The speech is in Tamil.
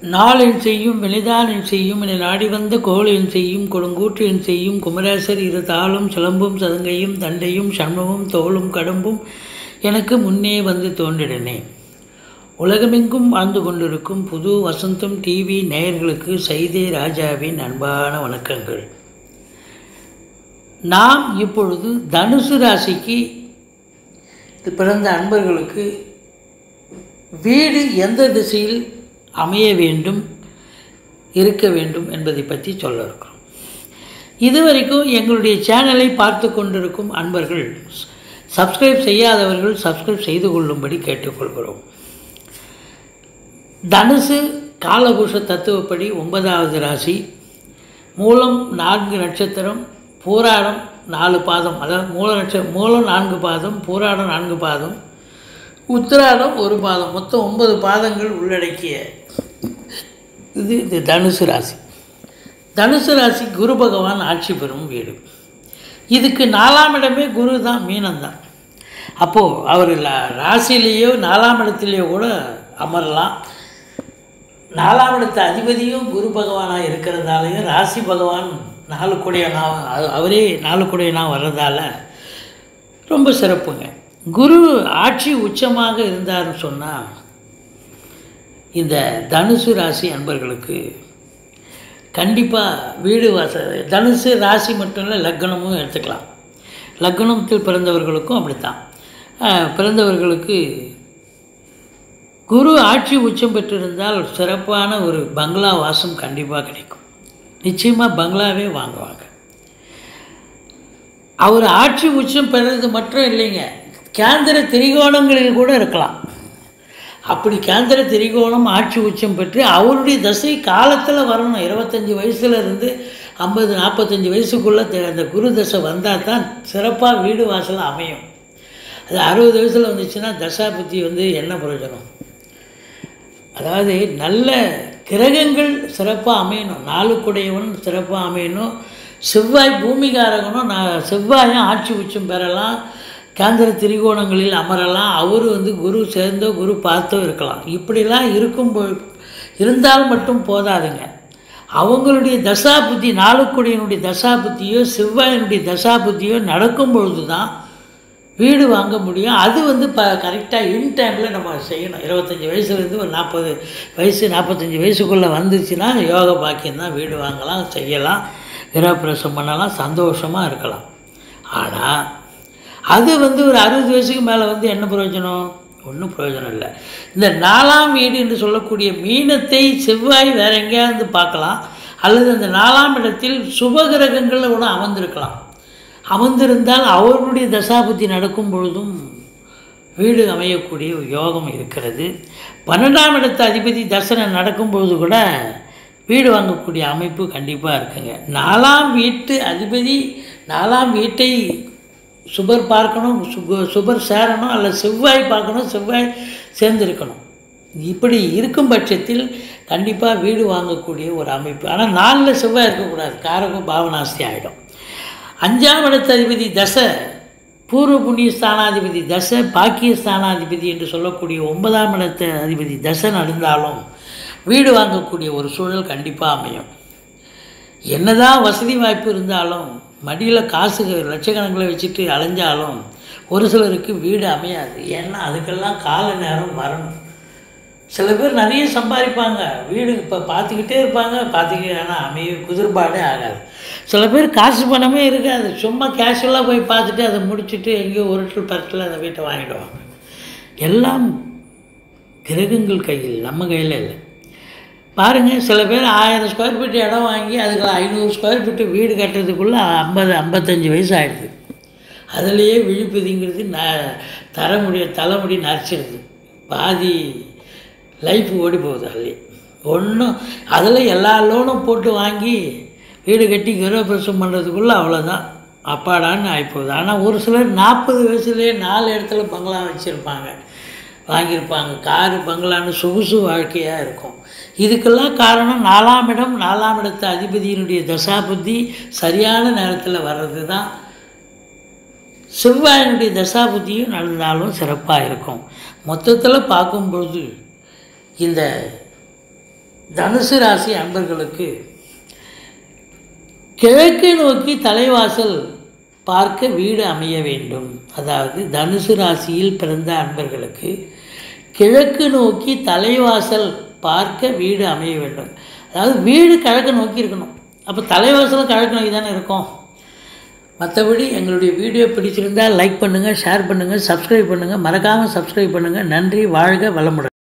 நாளென் செய்யும் வினைதானென் செய்யும் என நாடி வந்த கோளென் செய்யும் கொடுங்கூற்றென் செய்யும் குமரேசர் இரு தாளும் சிலம்பும் சதங்கையும் தண்டையும் சண்முகம் தோளும் கடம்பும் எனக்கு முன்னே வந்து தோன்றிடனே உலகமெங்கும் வாழ்ந்து கொண்டிருக்கும் புது வசந்தம் டிவி நேயர்களுக்கு சைதே ராஜாவின் அன்பான வணக்கங்கள் நாம் இப்பொழுது தனுசு ராசிக்கு பிறந்த அன்பர்களுக்கு வீடு எந்த திசையில் அமைய வேண்டும் இருக்க வேண்டும் என்பதை பற்றி சொல்ல இருக்கிறோம் இதுவரைக்கும் எங்களுடைய சேனலை பார்த்து கொண்டிருக்கும் அன்பர்கள் சப்ஸ்கிரைப் செய்யாதவர்கள் சப்ஸ்கிரைப் செய்து கொள்ளும்படி கேட்டுக்கொள்கிறோம் தனுசு காலபுருஷ தத்துவப்படி ஒன்பதாவது ராசி மூலம் நான்கு நட்சத்திரம் பூராடம் நாலு பாதம் அதாவது மூல நட்ச மூலம் நான்கு பாதம் பூராடம் நான்கு பாதம் உத்திராடம் ஒரு பாதம் மொத்தம் ஒன்பது பாதங்கள் உள்ளடக்கிய இது இது தனுசு ராசி தனுசு ராசி குரு பகவான் ஆட்சி பெறும் வீடு இதுக்கு நாலாம் இடமே குரு தான் மீனம் தான் அப்போது அவர் ராசிலேயோ நாலாம் இடத்துலையோ கூட அமரலாம் நாலாம் இடத்து அதிபதியும் குரு பகவானாக இருக்கிறதாலையும் ராசி பகவான் நாலு குடையனாக அவரே நாலு குடையனாக வர்றதால ரொம்ப சிறப்புங்க குரு ஆட்சி உச்சமாக இருந்தார்னு சொன்னால் இந்த தனுசு ராசி அன்பர்களுக்கு கண்டிப்பாக வீடு வாச தனுசு ராசி மட்டும் இல்லை லக்னமும் எடுத்துக்கலாம் லக்னத்தில் பிறந்தவர்களுக்கும் அப்படித்தான் பிறந்தவர்களுக்கு குரு ஆட்சி உச்சம் பெற்றிருந்தால் சிறப்பான ஒரு பங்களா வாசம் கண்டிப்பாக கிடைக்கும் நிச்சயமாக பங்களாவே வாங்குவாங்க அவர் ஆட்சி உச்சம் பெறது மட்டும் இல்லைங்க கேந்திர திரிகோணங்களில் கூட இருக்கலாம் அப்படி கேந்திர திரிகோணம் ஆட்சி உச்சம் பெற்று அவருடைய தசை காலத்தில் வரணும் இருபத்தஞ்சி வயசுல இருந்து ஐம்பது நாற்பத்தஞ்சு வயசுக்குள்ளே அந்த குரு தசை வந்தால் தான் சிறப்பாக வீடு வாசல் அமையும் அது அறுபது வயசில் வந்துச்சுன்னா தசா புத்தி வந்து என்ன பிரயோஜனம் அதாவது நல்ல கிரகங்கள் சிறப்பாக அமையணும் நாளுக்குடையவன் சிறப்பாக அமையணும் செவ்வாய் பூமிகாரகனும் நான் செவ்வாயும் ஆட்சி உச்சம் பெறலாம் கேந்திர திரிகோணங்களில் அமரலாம் அவர் வந்து குரு சேர்ந்தோ குரு பார்த்தோ இருக்கலாம் இப்படிலாம் இருக்கும் இருந்தால் மட்டும் போதாதுங்க அவங்களுடைய தசா புத்தி நாளுக்குடியனுடைய தசா புத்தியோ செவ்வாயினுடைய தசா புத்தியோ நடக்கும் பொழுது தான் வீடு வாங்க முடியும் அது வந்து ப கரெக்டாக இன் டைமில் நம்ம செய்யணும் இருபத்தஞ்சி வயசுலேருந்து ஒரு நாற்பது வயசு நாற்பத்தஞ்சி வயசுக்குள்ளே வந்துச்சுன்னா யோக பாக்கியம் தான் வீடு வாங்கலாம் செய்யலாம் கிரகப்பிரசம் பண்ணலாம் சந்தோஷமாக இருக்கலாம் ஆனால் அது வந்து ஒரு அறுபது வயசுக்கு மேலே வந்து என்ன பிரயோஜனம் ஒன்றும் பிரயோஜனம் இல்லை இந்த நாலாம் வீடு என்று சொல்லக்கூடிய மீனத்தை செவ்வாய் வேறு எங்கேயாவது பார்க்கலாம் அல்லது அந்த நாலாம் இடத்தில் சுபகிரகங்களில் கூட அமர்ந்திருக்கலாம் அமர்ந்திருந்தால் அவர்களுடைய தசாபுத்தி நடக்கும் பொழுதும் வீடு அமையக்கூடிய யோகம் இருக்கிறது பன்னெண்டாம் இடத்து அதிபதி தர்சனம் நடக்கும் பொழுது கூட வீடு வாங்கக்கூடிய அமைப்பு கண்டிப்பாக இருக்குங்க நாலாம் வீட்டு அதிபதி நாலாம் வீட்டை சுபர் பார்க்கணும் சுப சுபர் சேரணும் அல்ல செவ்வாய் பார்க்கணும் செவ்வாய் சேர்ந்திருக்கணும் இப்படி இருக்கும் பட்சத்தில் கண்டிப்பாக வீடு வாங்கக்கூடிய ஒரு அமைப்பு ஆனால் நாளில் செவ்வாய் இருக்கக்கூடாது காரகம் பாவனாஸ்தி ஆகிடும் அஞ்சாம் இடத்து அதிபதி தசை பூர்வ புண்ணிய ஸ்தானாதிபதி தசை பாக்கிய ஸ்தானாதிபதி என்று சொல்லக்கூடிய ஒன்பதாம் இடத்து அதிபதி தசை நடந்தாலும் வீடு வாங்கக்கூடிய ஒரு சூழல் கண்டிப்பாக அமையும் என்னதான் வசதி வாய்ப்பு இருந்தாலும் மடியில் காசு லட்சக்கணக்கில் வச்சுட்டு அலைஞ்சாலும் ஒரு சிலருக்கு வீடு அமையாது ஏன்னா அதுக்கெல்லாம் கால நேரம் வரணும் சில பேர் நிறைய சம்பாதிப்பாங்க வீடு இப்போ பார்த்துக்கிட்டே இருப்பாங்க பார்த்துக்கிட்டே ஆனால் அமைய குதிர்பாடே ஆகாது சில பேர் காசு பணமே இருக்காது சும்மா கேஷுவலாக போய் பார்த்துட்டு அதை முடிச்சுட்டு எங்கேயோ உருட்டல் பரட்டில் அந்த வீட்டை வாங்கிடுவாங்க எல்லாம் கிரகங்கள் கையில் நம்ம கையில் இல்லை பாருங்கள் சில பேர் ஆயிரம் ஸ்கொயர் ஃபீட் இடம் வாங்கி அதுக்கு ஐநூறு ஸ்கொயர் ஃபீட்டு வீடு கட்டுறதுக்குள்ளே ஐம்பது ஐம்பத்தஞ்சு வயசு ஆகிடுது அதுலேயே விழிப்புதிங்கிறது ந தர முடிய தலைமுடி நரைச்சிடுது பாதி லைஃப் ஓடி போகுது அதுலேயே ஒன்றும் அதில் எல்லா லோனும் போட்டு வாங்கி வீடு கட்டி கிரகப்பிரசம் பண்ணுறதுக்குள்ளே அவ்வளோதான் அப்பாடான்னு ஆகிப்போகுது ஆனால் ஒரு சிலர் நாற்பது வயசுலேயே நாலு இடத்துல பங்களா வச்சுருப்பாங்க வாங்கியிருப்பாங்க காரு பங்களான்னு சொகுசு வாழ்க்கையாக இருக்கும் இதுக்கெல்லாம் காரணம் நாலாம் இடம் நாலாம் இடத்து அதிபதியினுடைய தசாபுத்தி சரியான நேரத்தில் வர்றது தான் செவ்வாயினுடைய தசாபுத்தியும் நடந்தாலும் சிறப்பாக இருக்கும் மொத்தத்தில் பார்க்கும் பொழுது இந்த தனுசு ராசி அன்பர்களுக்கு கிழக்கு நோக்கி தலைவாசல் பார்க்க வீடு அமைய வேண்டும் அதாவது தனுசு ராசியில் பிறந்த அன்பர்களுக்கு கிழக்கு நோக்கி தலைவாசல் பார்க்க வீடு அமைய வேண்டும் அதாவது வீடு கிழக்கு நோக்கி இருக்கணும் அப்போ தலைவாசலும் கிழக்கு நோக்கி தானே இருக்கும் மற்றபடி எங்களுடைய வீடியோ பிடிச்சிருந்தால் லைக் பண்ணுங்கள் ஷேர் பண்ணுங்கள் சப்ஸ்கிரைப் பண்ணுங்கள் மறக்காமல் சப்ஸ்கிரைப் பண்ணுங்கள் நன்றி வாழ்க வளமுடன்